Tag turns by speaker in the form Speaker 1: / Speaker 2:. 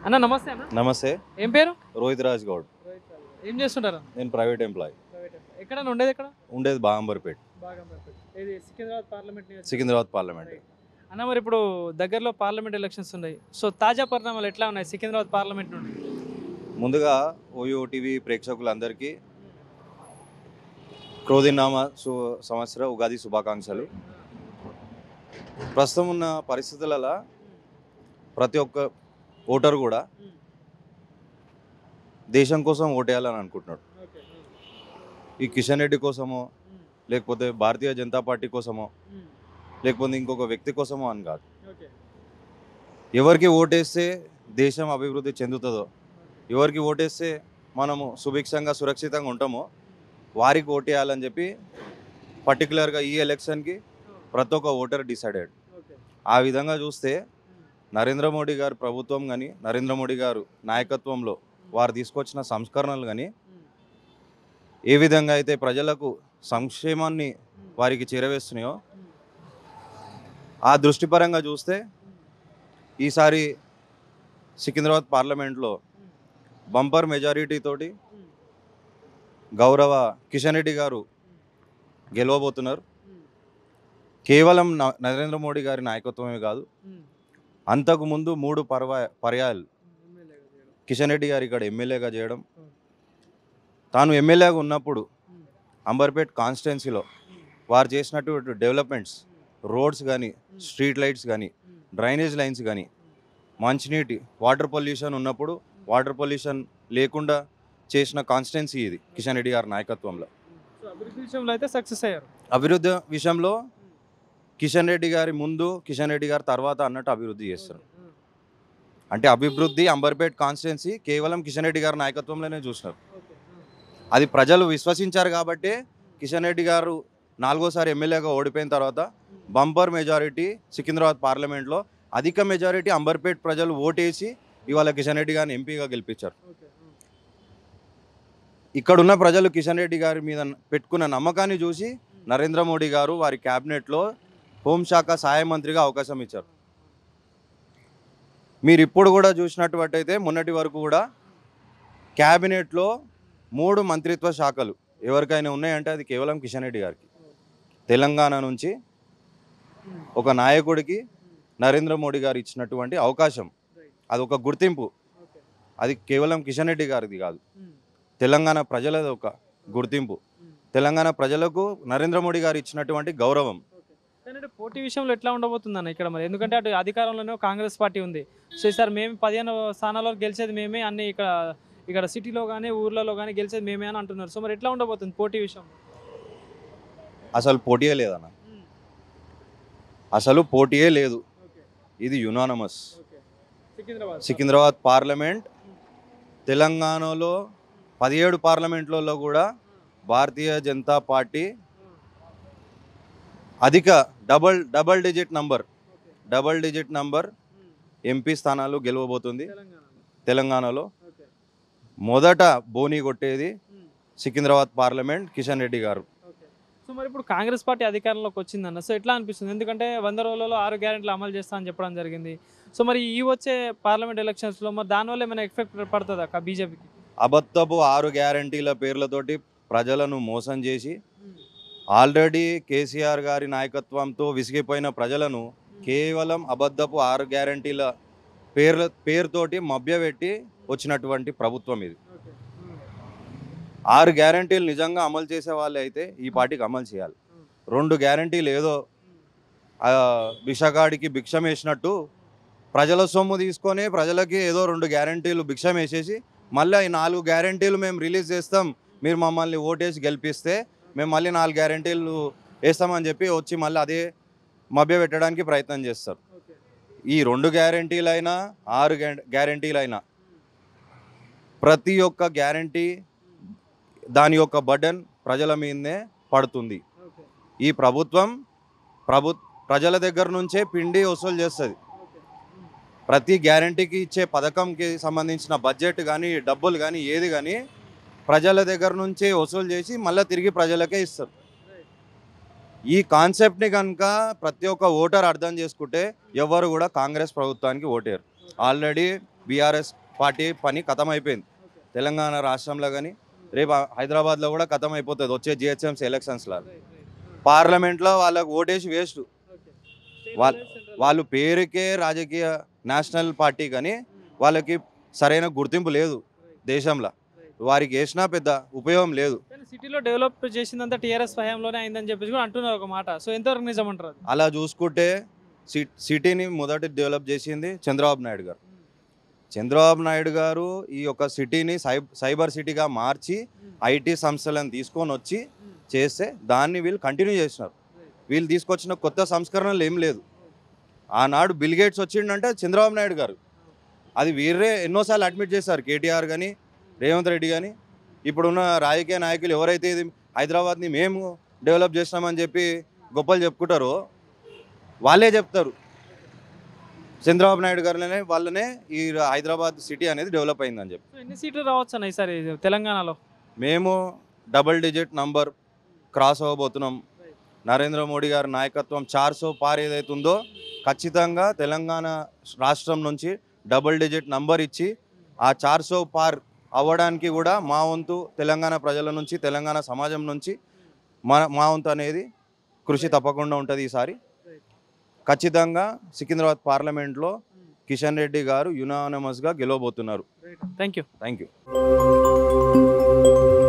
Speaker 1: అన్న నమస్తే అన్న
Speaker 2: నమస్తే
Speaker 1: ఏం పేరు
Speaker 2: రోహిత్ రాజ్ గౌడ్
Speaker 1: ఏం చేస్తుంటారు
Speaker 2: నేను ప్రైవేట్ ఎంప్లాయీ
Speaker 1: ఎక్కడ ఉండేది ఎక్కడ
Speaker 2: ఉండేది బాగంబర్పేట్
Speaker 1: బాగా ఇది సికింద్రాబాద్ పార్లమెంట్ నియోజకవర్గం.
Speaker 2: సికింద్రాబాద్ పార్లమెంట్
Speaker 1: అన్న మరి ఇప్పుడు దగ్గరలో పార్లమెంట్ ఎలక్షన్స్ ఉన్నాయి సో తాజా పరిణామాలు ఎట్లా ఉన్నాయి సికింద్రాబాద్ పార్లమెంట్ నుండి
Speaker 2: ముందుగా ఓయో టీవీ ప్రేక్షకులందరికీ క్రోధినామ సు సంవత్సర ఉగాది శుభాకాంక్షలు ప్రస్తుతం ఉన్న పరిస్థితులలో ప్రతి ఒక్క ఓటర్ కూడా దేశం కోసం ఓటేయాలని అనుకుంటున్నాడు ఈ కిషన్ రెడ్డి కోసమో లేకపోతే భారతీయ జనతా పార్టీ కోసమో లేకపోతే ఇంకొక వ్యక్తి కోసమో అని కాదు ఎవరికి ఓటేస్తే దేశం అభివృద్ధి చెందుతుందో ఎవరికి ఓటేస్తే మనము సుభిక్షంగా సురక్షితంగా ఉంటామో వారికి ఓటేయాలని చెప్పి పర్టికులర్గా ఈ ఎలక్షన్కి ప్రతి ఒక్క ఓటర్ డిసైడెడ్ ఆ విధంగా చూస్తే నరేంద్ర మోడీ గారు ప్రభుత్వం కానీ నరేంద్ర మోడీ గారు నాయకత్వంలో వారు తీసుకొచ్చిన సంస్కరణలు కానీ ఏ విధంగా అయితే ప్రజలకు సంక్షేమాన్ని వారికి చేరవేస్తున్నాయో ఆ దృష్టిపరంగా చూస్తే ఈసారి సికింద్రాబాద్ పార్లమెంట్లో బంపర్ మెజారిటీ తోటి గౌరవ కిషన్ రెడ్డి గారు గెలవబోతున్నారు కేవలం న- నరేంద్ర మోడీ గారి నాయకత్వమే కాదు అంతకు ముందు మూడు పర్వ పర్యాయాలు కిషన్ రెడ్డి గారు ఇక్కడ ఎమ్మెల్యేగా చేయడం తాను ఎమ్మెల్యేగా ఉన్నప్పుడు అంబర్పేట్ కాన్స్టిట్యున్సీలో వారు చేసినటువంటి డెవలప్మెంట్స్ రోడ్స్ కానీ స్ట్రీట్ లైట్స్ కానీ డ్రైనేజ్ లైన్స్ కానీ మంచినీటి వాటర్ పొల్యూషన్ ఉన్నప్పుడు వాటర్ పొల్యూషన్ లేకుండా చేసిన కాన్స్టిట్యున్సీ ఇది కిషన్ రెడ్డి గారి నాయకత్వంలో
Speaker 1: సో అభివృద్ధి విషయంలో అయితే సక్సెస్ అయ్యారు
Speaker 2: అభివృద్ధి విషయంలో కిషన్ రెడ్డి గారి ముందు కిషన్ రెడ్డి గారి తర్వాత అన్నట్టు అభివృద్ధి చేస్తారు అంటే అభివృద్ధి అంబర్పేట్ కాన్స్టిట్యున్సీ కేవలం కిషన్ రెడ్డి గారి నాయకత్వంలోనే చూసినారు అది ప్రజలు విశ్వసించారు కాబట్టి కిషన్ రెడ్డి గారు నాలుగోసారి ఎమ్మెల్యేగా ఓడిపోయిన తర్వాత బంపర్ మెజారిటీ సికింద్రాబాద్ పార్లమెంట్లో అధిక మెజారిటీ అంబర్పేట్ ప్రజలు ఓటేసి ఇవాళ కిషన్ రెడ్డి గారిని ఎంపీగా గెలిపించారు ఇక్కడున్న ప్రజలు కిషన్ రెడ్డి గారి మీద పెట్టుకున్న నమ్మకాన్ని చూసి నరేంద్ర మోడీ గారు వారి క్యాబినెట్లో హోంశాఖ సహాయ మంత్రిగా అవకాశం ఇచ్చారు మీరు ఇప్పుడు కూడా చూసినటువంటైతే మొన్నటి వరకు కూడా క్యాబినెట్లో మూడు మంత్రిత్వ శాఖలు ఎవరికైనా ఉన్నాయంటే అది కేవలం కిషన్ రెడ్డి గారికి తెలంగాణ నుంచి ఒక నాయకుడికి నరేంద్ర మోడీ గారు ఇచ్చినటువంటి అవకాశం అది ఒక గుర్తింపు అది కేవలం కిషన్ రెడ్డి గారిది కాదు తెలంగాణ ప్రజలది ఒక గుర్తింపు తెలంగాణ ప్రజలకు నరేంద్ర మోడీ గారు ఇచ్చినటువంటి గౌరవం
Speaker 1: కానీ అంటే పోటీ విషయంలో ఎట్లా ఉండబోతుంది అన్న ఇక్కడ మరి ఎందుకంటే అటు అధికారంలోనే కాంగ్రెస్ పార్టీ ఉంది సో ఈసారి మేము పదిహేను స్థానాల్లో గెలిచేది మేమే అన్ని ఇక్కడ ఇక్కడ సిటీలో కానీ ఊర్లలో కానీ గెలిచేది మేమే అని అంటున్నారు సో మరి ఎట్లా ఉండబోతుంది పోటీ విషయం
Speaker 2: అసలు పోటీయే లేదన్న అసలు పోటీయే లేదు ఇది యునానమస్
Speaker 1: సికింద్రాబాద్
Speaker 2: సికింద్రాబాద్ పార్లమెంట్ తెలంగాణలో పదిహేడు పార్లమెంట్లలో కూడా భారతీయ జనతా పార్టీ అధిక double double digit number double digit number MP స్థానాలు గెలవబోతుంది తెలంగాణలో మొదట బోని కొట్టేది సికింద్రాబాద్ పార్లమెంట్ కిషన్ రెడ్డి గారు
Speaker 1: సో మరి ఇప్పుడు కాంగ్రెస్ పార్టీ అధికారంలోకి వచ్చిందన్న సో ఎట్లా అనిపిస్తుంది ఎందుకంటే వంద రోజులలో ఆరు గ్యారెంటీలు అమలు చేస్తా అని చెప్పడం జరిగింది సో మరి ఈ వచ్చే పార్లమెంట్ ఎలక్షన్స్లో మరి దానివల్ల ఏమైనా ఎఫెక్ట్ పడుతుంది అక్క బీజేపీకి
Speaker 2: అబద్ధపు ఆరు గ్యారంటీల పేర్లతోటి ప్రజలను మోసం చేసి ఆల్రెడీ కేసీఆర్ గారి నాయకత్వంతో విసిగిపోయిన ప్రజలను కేవలం అబద్ధపు ఆరు గ్యారంటీల పేర్ల పేరుతోటి మభ్యపెట్టి వచ్చినటువంటి ప్రభుత్వం ఇది ఆరు గ్యారంటీలు నిజంగా అమలు చేసే వాళ్ళు అయితే ఈ పార్టీకి అమలు చేయాలి రెండు గ్యారంటీలు ఏదో ఆ, భిక్షగాడికి భిక్షం వేసినట్టు ప్రజల సొమ్ము తీసుకొని ప్రజలకి ఏదో రెండు గ్యారంటీలు భిక్షం వేసేసి మళ్ళీ ఈ నాలుగు గ్యారంటీలు మేము రిలీజ్ చేస్తాం మీరు మమ్మల్ని ఓటేసి గెలిపిస్తే మేము మళ్ళీ నాలుగు గ్యారంటీలు వేస్తామని చెప్పి వచ్చి మళ్ళీ అదే మభ్య పెట్టడానికి ప్రయత్నం చేస్తారు ఈ రెండు గ్యారంటీలైనా ఆరు గ్యారంటీలైనా ప్రతి ఒక్క గ్యారంటీ దాని యొక్క బటన్ ప్రజల మీదనే పడుతుంది ఈ ప్రభుత్వం ప్రభు ప్రజల దగ్గర నుంచే పిండి వసూలు చేస్తుంది ప్రతి గ్యారంటీకి ఇచ్చే పథకంకి సంబంధించిన బడ్జెట్ కానీ డబ్బులు కానీ ఏది కానీ ప్రజల దగ్గర నుంచే వసూలు చేసి మళ్ళీ తిరిగి ప్రజలకే ఇస్తారు ఈ కాన్సెప్ట్ని కనుక ప్రతి ఒక్క ఓటర్ అర్థం చేసుకుంటే ఎవరు కూడా కాంగ్రెస్ ప్రభుత్వానికి ఓటేరు ఆల్రెడీ బీఆర్ఎస్ పార్టీ పని ఖతం అయిపోయింది తెలంగాణ రాష్ట్రంలో కానీ రేపు హైదరాబాద్లో కూడా ఖతం అయిపోతుంది వచ్చే జిహెచ్ఎంసీ ఎలక్షన్స్లో పార్లమెంట్లో వాళ్ళకు ఓటేసి వేస్ట్ వాళ్ళ- వాళ్ళు పేరుకే రాజకీయ నేషనల్ పార్టీ కానీ వాళ్ళకి సరైన గుర్తింపు లేదు దేశంలో వారికి వేసినా పెద్ద ఉపయోగం లేదు
Speaker 1: కానీ సిటీలో డెవలప్ చేసిందంతా టీఆర్ఎస్ హయాంలోనే అయిందని చెప్పేసి కూడా అంటున్నారు ఒక మాట సో ఎంతవరకు నిజం అంటారు అది?
Speaker 2: అలా చూసుకుంటే సి- సిటీని మొదటి డెవలప్ చేసింది చంద్రబాబు నాయుడు గారు చంద్రబాబు నాయుడు గారు ఈ యొక్క సిటీని సైబ్ సైబర్ సిటీగా మార్చి ఐటీ సంస్థలను తీసుకొని వచ్చి చేస్తే దాన్ని వీళ్ళు కంటిన్యూ చేసినారు వీళ్ళు తీసుకొచ్చిన కొత్త సంస్కరణలు ఏం లేదు ఆనాడు బిల్ గేట్స్ వచ్చిండంటే చంద్రబాబు నాయుడు గారు అది వీరే ఎన్నోసార్లు అడ్మిట్ చేశారు కేటీఆర్ కానీ రేవంత్ రెడ్డి కానీ ఇప్పుడున్న రాజకీయ నాయకులు ఎవరైతే ఇది హైదరాబాద్ని మేము డెవలప్ చేస్తామని చెప్పి గొప్పలు చెప్పుకుంటారో వాళ్ళే చెప్తారు చంద్రబాబు నాయుడు గారులనే వాళ్ళనే ఈ హైదరాబాద్ సిటీ అనేది డెవలప్ అయిందని చెప్పి
Speaker 1: సో ఎన్ని సీట్లు రావచ్చు అన్న ఈసారి తెలంగాణలో
Speaker 2: మేము డబుల్ డిజిట్ నంబర్ క్రాస్ అవ్వబోతున్నాం నరేంద్ర మోడీ గారి నాయకత్వం చార్సో పార్ ఏదైతే ఉందో ఖచ్చితంగా తెలంగాణ రాష్ట్రం నుంచి డబుల్ డిజిట్ నంబర్ ఇచ్చి ఆ చార్సో పార్ అవ్వడానికి కూడా మా వంతు తెలంగాణ ప్రజల నుంచి తెలంగాణ సమాజం నుంచి మా మా వంతు అనేది కృషి తప్పకుండా ఉంటుంది ఈసారి ఖచ్చితంగా సికింద్రాబాద్ పార్లమెంట్లో కిషన్ రెడ్డి గారు యునానమస్గా గెలవబోతున్నారు
Speaker 1: థ్యాంక్ యూ
Speaker 2: థ్యాంక్ యూ